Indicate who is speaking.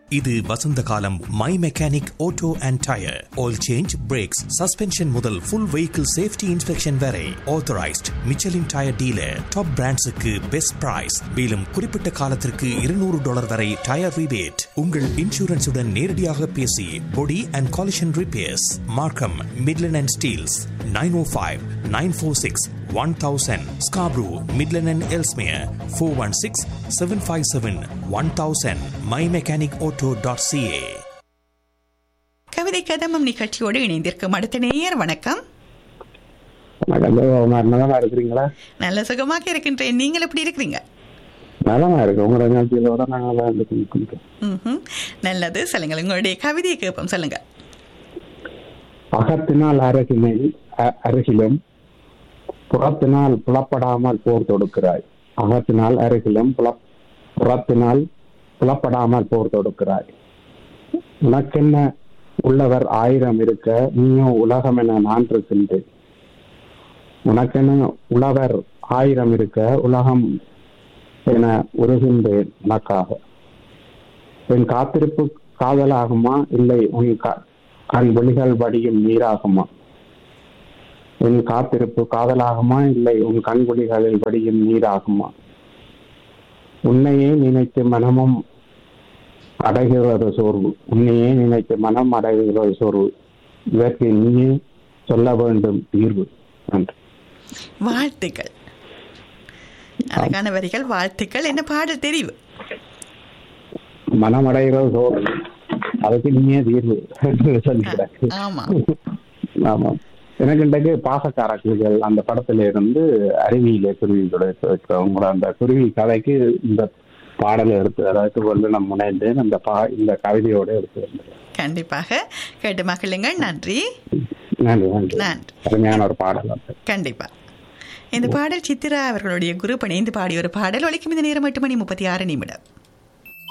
Speaker 1: இது வசந்த காலம் my mechanic auto and tyre oil change brakes suspension முதல் ஃபுல் வெஹிக்கிள் சேஃப்டி இன்ஸ்பெக்ஷன் வரை authorised Michelin tyre dealer top பிராண்ட்ஸுக்கு பெஸ்ட் பிரைஸ் மேலும் குறிப்பிட்ட காலத்திற்கு இருநூறு டாலர் வரை டயர் ரிபேட் உங்கள் இன்சூரன்ஸுடன் நேரடியாக பேசி body and collision repairs Markham Midland and Steeles nine O five nine four six one thousand Scarborough Midland and Ellesmere four one six seven five seven one thousand my mechanic auto dot CA
Speaker 2: கவிதை கதமம் நிகழ்ச்சியோடு இணைந்திருக்கும் அடுத்த நேயர் வணக்கம்
Speaker 3: வணக்கம் நலமா இருக்கிறீங்களா
Speaker 2: நல்ல சுகமாக இருக்கின்றேன் நீங்கள் எப்படி இருக்கிறீங்க
Speaker 3: நலமா இருக்கு உங்களோட நிகழ்ச்சியிலோட நாங்கள் வந்து கொடுக்கிறோம்
Speaker 2: ம்ஹும். நல்லது சொல்லுங்கள் உங்களுடைய கவிதையை கேட்போம் சொல்லுங்க
Speaker 3: அகத்தினால் அருகினை அ- அருகிலும் புறத்தினால் புலப்படாமல் போர் தொடுக்கிறாய் அகத்தினால் அருகிலும் புல புறத்தினால் புலப்படாமல் போர் தொடுக்கிறாய் உனக்கென்ன உள்ளவர் ஆயிரம் இருக்க நீயும் உலகம் என நான் இருக்கின்றேன் உனக்கென உழவர் ஆயிரம் இருக்க உலகம் என உருகின்றேன் உனக்காக என் காத்திருப்பு காதலாகுமா இல்லை உன் க- கண் விழிகள் வடியும் நீராகுமா என் காத்திருப்பு காதலாகுமா இல்லை உன் கண் விழிகளில் வடியும் நீராகுமா உன்னையே நினைத்து மனமும் அடைகிறது சோர்வு உன்னையே நினைத்து மனம் அடைகிறது சோர்வு இதற்கு நீயே சொல்ல வேண்டும் தீர்வு நன்றி
Speaker 2: வாழ்த்துக்கள் அழகான வரிகள் வாழ்த்துக்கள் என்ன பாடல் தெரிவு
Speaker 3: மனம் அடைகிறது சோர்வு அதுக்கு நீயே தீர்வு என்று சொல்லிக்கிறேன்
Speaker 2: ஆமா
Speaker 3: ஆமா எனக்கு இன்றைக்கு பாசக்காரர்கள் அந்த படத்துல இருந்து அருவியிலே குருவி உங்களோட அந்த குருவி கதைக்கு இந்த பாடலை எடுத்து அதாவது கொண்டு நான் முனைந்தேன் அந்த பா இந்த கவிதையோட எடுத்து வந்தேன்
Speaker 2: கண்டிப்பாக கேட்டு மகிழுங்கள் நன்றி
Speaker 3: நன்றி நன்றி
Speaker 2: நன்றி
Speaker 3: அருமையான ஒரு பாடல் அது
Speaker 2: கண்டிப்பா இந்த பாடல் சித்ரா அவர்களுடைய குரு இணைந்து பாடிய ஒரு பாடல் ஒலிக்கும் இந்த நேரம் எட்டு மணி முப்பத்தி ஆறு நிமிடம்